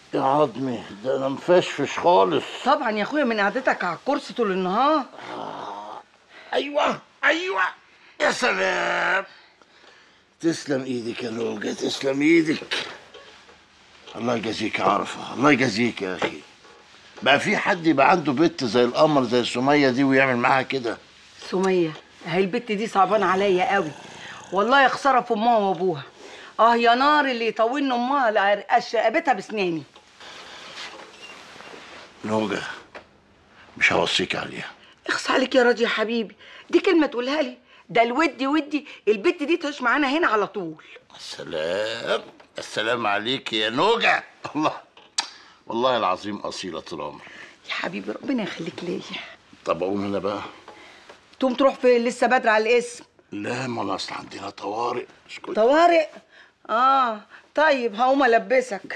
يا عظمي ده انا مفشفش خالص طبعا يا اخويا من قعدتك على الكرسي طول النهار ايوه ايوه يا سلام تسلم ايدك يا نوجة تسلم ايدك الله يجازيك يا عرفة الله يجازيك يا اخي بقى في حد يبقى عنده بنت زي القمر زي سمية دي ويعمل معاها كده سميه هي البت دي صعبانه عليا قوي والله يا خساره في امها وابوها اه يا نار اللي يطولن امها لأرقش رقبتها بسناني نوجة مش هوصيك عليها اخص عليك يا راضي يا حبيبي دي كلمه تقولها لي ده الودي ودي البت دي تعيش معانا هنا على طول السلام السلام عليك يا نوجة الله والله العظيم أصيلة طول عمري يا حبيبي ربنا يخليك ليا طب أقوم أنا بقى تقوم تروح فين لسه بدري على الاسم لا ما أنا أصل عندنا طوارئ اسكت طوارئ اه طيب هقوم البسك